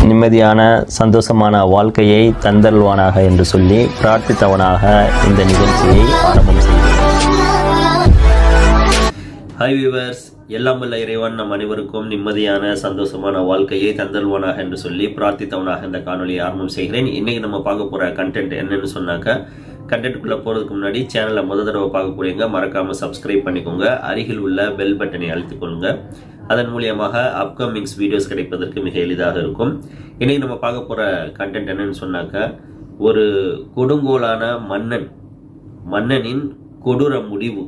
நிம்மதியான சந்தோஷமான வாழ்க்கையை தந்தல்வானாக என்று சொல்லி பிரார்த்தித்தவனாக இந்த நிகழ்ச்சியை ஆரம்பம் செய்கிறேன் ஹாய் வியூவர்ஸ் எல்லாம் வல்ல இறைவன் நம் அனைவருக்கும் நிம்மதியான சந்தோஷமான வாழ்க்கையை தந்தல்வானாக என்று சொல்லி பிரார்த்தித்தவனாக இந்த காணொலியை ஆரம்பம் செய்கிறேன் இன்னைக்கு நம்ம பார்க்க போற கண்டென்ட் என்னன்னு சொன்னாக்க கண்டென்ட்டுக்குள்ள போறதுக்கு முன்னாடி சேனலை முத தடவை பார்க்கக்கூடியவங்க மறக்காம சப்ஸ்கிரைப் பண்ணிக்கோங்க அருகில் உள்ள பெல் பட்டனை அழுத்திக் கொள்ளுங்க அதன் மூலியமாக அப்கமிங்ஸ் வீடியோஸ் கிடைப்பதற்கு மிக எளிதாக இருக்கும் இன்னைக்கு நம்ம பார்க்க போற கண்டென்ட் என்னன்னு சொன்னாக்க ஒரு கொடுங்கோலான மன்னன் மன்னனின் கொடூர முடிவு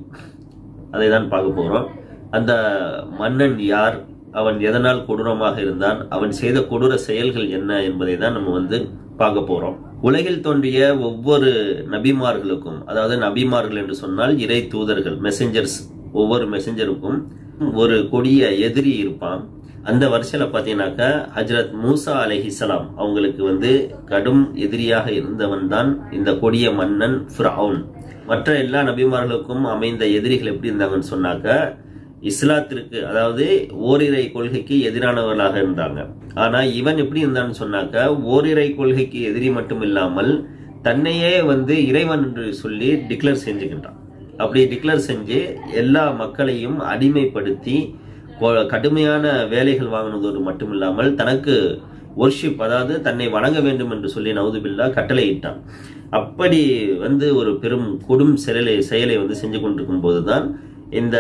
அதை தான் பார்க்க போகிறோம் அந்த மன்னன் யார் அவன் எதனால் கொடூரமாக இருந்தான் அவன் செய்த கொடூர செயல்கள் என்ன என்பதை தான் நம்ம வந்து பார்க்க போகிறோம் உலகில் தோன்றிய ஒவ்வொரு நபிமார்களுக்கும் அதாவது நபிமார்கள் என்று சொன்னால் இறை தூதர்கள் மெசஞ்சர்ஸ் ஒவ்வொரு மெசஞ்சருக்கும் ஒரு கொடிய எதிரி இருப்பான் அந்த வருஷத்தில் பார்த்தீங்கன்னாக்கா ஹஜ்ரத் மூசா அலைஹிஸ்ஸலாம் அவங்களுக்கு வந்து கடும் எதிரியாக இருந்தவன் தான் இந்த கொடிய மன்னன் ஃபிரவுன் மற்ற எல்லா நபிமார்களுக்கும் அமைந்த எதிரிகள் எப்படி இருந்தாங்கன்னு சொன்னாக்க இஸ்லாத்திற்கு அதாவது ஓரிரை கொள்கைக்கு எதிரானவர்களாக இருந்தாங்க ஆனா இவன் எப்படி இருந்தான்னு சொன்னாக்க ஓரிரை கொள்கைக்கு எதிரி மட்டும் இல்லாமல் தன்னையே வந்து இறைவன் என்று சொல்லி டிக்ளேர் செஞ்சுக்கின்றான் அப்படி டிக்ளேர் செஞ்சு எல்லா மக்களையும் அடிமைப்படுத்தி கொ- கடுமையான வேலைகள் வாங்கினதோடு மட்டும் இல்லாமல் தனக்கு ஒர்ஷிப் அதாவது தன்னை வணங்க வேண்டும் என்று சொல்லி நவுதுபில்லா கட்டளையிட்டான் அப்படி வந்து ஒரு பெரும் கொடும் செயலை செயலை வந்து செஞ்சு கொண்டிருக்கும் போதுதான் இந்த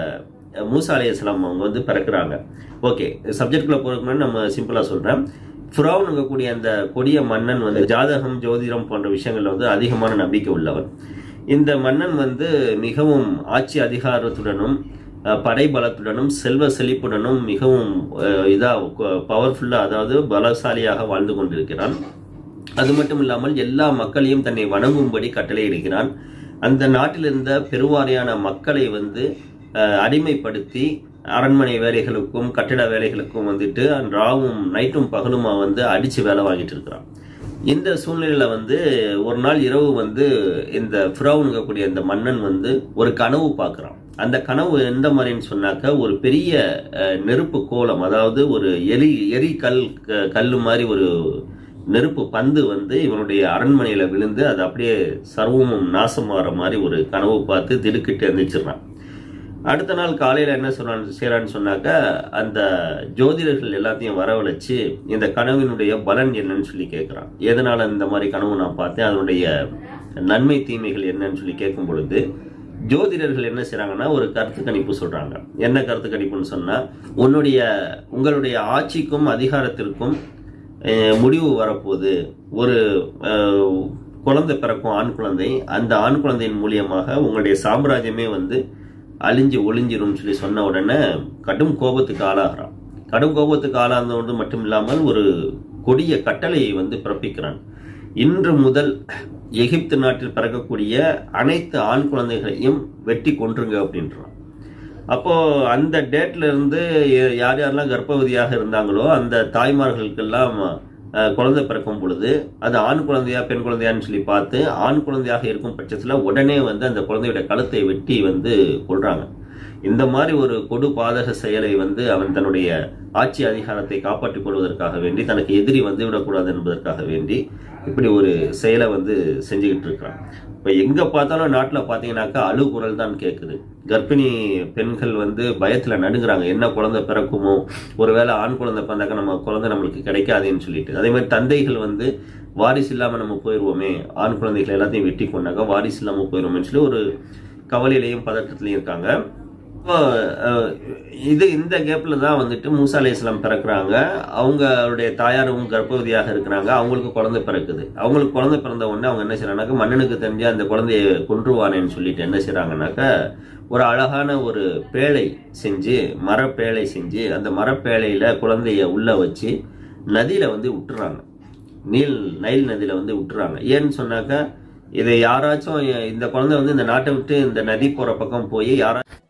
மூசா அலையாம் அவங்க வந்து பிறக்கிறாங்க ஓகே சப்ஜெக்ட்குள்ள போறதுக்கு முன்னாடி நம்ம சிம்பிளா சொல்றேன் ஃபிரௌன் கூடிய அந்த கொடிய மன்னன் வந்து ஜாதகம் ஜோதிடம் போன்ற விஷயங்கள்ல வந்து அதிகமான நம்பிக்கை உள்ளவன் இந்த மன்னன் வந்து மிகவும் ஆட்சி அதிகாரத்துடனும் அஹ், படைபலத்துடனும் செல்வ செழிப்புடனும் மிகவும் அஹ், இதா பவர்ஃபுல்லா அதாவது பலசாலியாக வாழ்ந்து கொண்டிருக்கிறான் அது மட்டும் இல்லாமல் எல்லா மக்களையும் தன்னை வணங்கும்படி கட்டளையிடுகிறான் அந்த நாட்டில் இருந்த பெருவாரியான மக்களை வந்து அஹ், அடிமைப்படுத்தி அரண்மனை வேலைகளுக்கும் கட்டிட வேலைகளுக்கும் வந்துட்டு ராவும் நைட்டும் பகலுமா வந்து அடிச்சு வேலை வாங்கிட்டு இருக்கிறான் இந்த சூழ்நிலையில வந்து ஒரு நாள் இரவு வந்து இந்த ஃபிரௌனுங்கக்கூடிய இந்த மன்னன் வந்து ஒரு கனவு பார்க்கறான் அந்த கனவு எந்த மாதிரின்னு சொன்னாக்க ஒரு பெரிய அஹ், நெருப்பு கோலம் அதாவது ஒரு எரி எரி கல் க- கல்லு மாதிரி ஒரு நெருப்பு பந்து வந்து இவனுடைய அரண்மனையில விழுந்து அது அப்படியே சர்வமும் நாசமாகிற மாதிரி ஒரு கனவு பார்த்து திடுக்கிட்டு எந்திரிச்சிடுறான் அடுத்த நாள் காலையில என்ன சொல்றான் செய்யறான்னு சொன்னாக்க அந்த ஜோதிடர்கள் எல்லாத்தையும் வரவழைச்சு இந்த கனவினுடைய பலன் என்னன்னு சொல்லி கேட்கிறான் எதனால இந்த மாதிரி கனவு நான் பார்த்தேன் அதனுடைய நன்மை தீமைகள் என்னன்னு சொல்லி கேட்கும் பொழுது ஜோதிடர்கள் என்ன செய்றாங்கன்னா ஒரு கருத்து கணிப்பு சொல்றாங்க என்ன கருத்து கணிப்புன்னு சொன்னா உன்னுடைய உங்களுடைய ஆட்சிக்கும் அதிகாரத்திற்கும் அஹ், முடிவு வரப்போகுது ஒரு அஹ், குழந்தை பிறக்கும் ஆண் குழந்தை அந்த ஆண் குழந்தையின் மூலியமாக உங்களுடைய சாம்ராஜ்யமே வந்து அழிஞ்சு ஒளிஞ்சிரும் சொல்லி சொன்ன உடனே கடும் கோபத்துக்கு ஆளாகிறான் கடும் கோபத்துக்கு ஆளானதோடு மட்டும் இல்லாமல் ஒரு கொடிய கட்டளையை வந்து பிறப்பிக்கிறான் இன்று முதல் எகிப்து நாட்டில் பிறக்கக்கூடிய அனைத்து ஆண் குழந்தைகளையும் வெட்டி கொன்றுங்க அப்படின்றான் அப்போ அந்த டேட்ல இருந்து ய- யார் யாரெல்லாம் கர்ப்பவதியாக இருந்தாங்களோ அந்த தாய்மார்களுக்கெல்லாம் அஹ், குழந்தை பிறக்கும் பொழுது அது ஆண் குழந்தையா பெண் குழந்தையான்னு சொல்லி பார்த்து ஆண் குழந்தையாக இருக்கும் பட்சத்துல உடனே வந்து அந்த குழந்தையோட கழுத்தை வெட்டி வந்து கொள்றாங்க இந்த மாதிரி ஒரு கொடு பாதக செயலை வந்து அவன் தன்னுடைய ஆட்சி அதிகாரத்தை காப்பாற்றிக் கொள்வதற்காக வேண்டி தனக்கு எதிரி வந்து விடக்கூடாது என்பதற்காக வேண்டி இப்படி ஒரு செயலை வந்து செஞ்சுக்கிட்டு இருக்கிறான் இப்ப எங்க பார்த்தாலும் நாட்டுல பாத்தீங்கன்னாக்கா அழுகுரல் தான் கேக்குது கர்ப்பிணி பெண்கள் வந்து பயத்துல நடுங்குறாங்க என்ன குழந்தை பிறக்குமோ ஒருவேளை ஆண் குழந்தை பிறந்தாக்க நம்ம குழந்தை நம்மளுக்கு கிடைக்காதுன்னு சொல்லிட்டு அதே மாதிரி தந்தைகள் வந்து வாரிசு இல்லாம நம்ம போயிடுவோமே ஆண் குழந்தைகள் எல்லாத்தையும் வெட்டி கொண்டாக்க வாரிசு இல்லாம போயிடுவோம்னு சொல்லி ஒரு கவலையிலையும் பதட்டத்திலையும் இருக்காங்க இப்போ அஹ், இது இந்த கேப்ல தான் வந்துட்டு மூசா அலை இஸ்லாம் பிறக்கிறாங்க அவங்களுடைய தாயாரும் கர்ப்பவதியாக இருக்கிறாங்க அவங்களுக்கு குழந்தை பிறக்குது அவங்களுக்கு குழந்தை பிறந்த உடனே அவங்க என்ன செய்யறாங்கனாக்கா மன்னனுக்கு தெரிஞ்சு அந்த குழந்தைய கொன்றுவானேன்னு சொல்லிட்டு என்ன செய்றாங்கனாக்கா ஒரு அழகான ஒரு பேழை செஞ்சு மரப்பேழை செஞ்சு அந்த மரப்பேழையில குழந்தைய உள்ள வச்சு நதியில வந்து விட்டுறாங்க நீல் நைல் நதியில வந்து விட்டுறாங்க ஏன்னு சொன்னாக்கா இதை யாராச்சும் இந்த குழந்தை வந்து இந்த நாட்டை விட்டு இந்த நதி போற பக்கம் போய் யாரா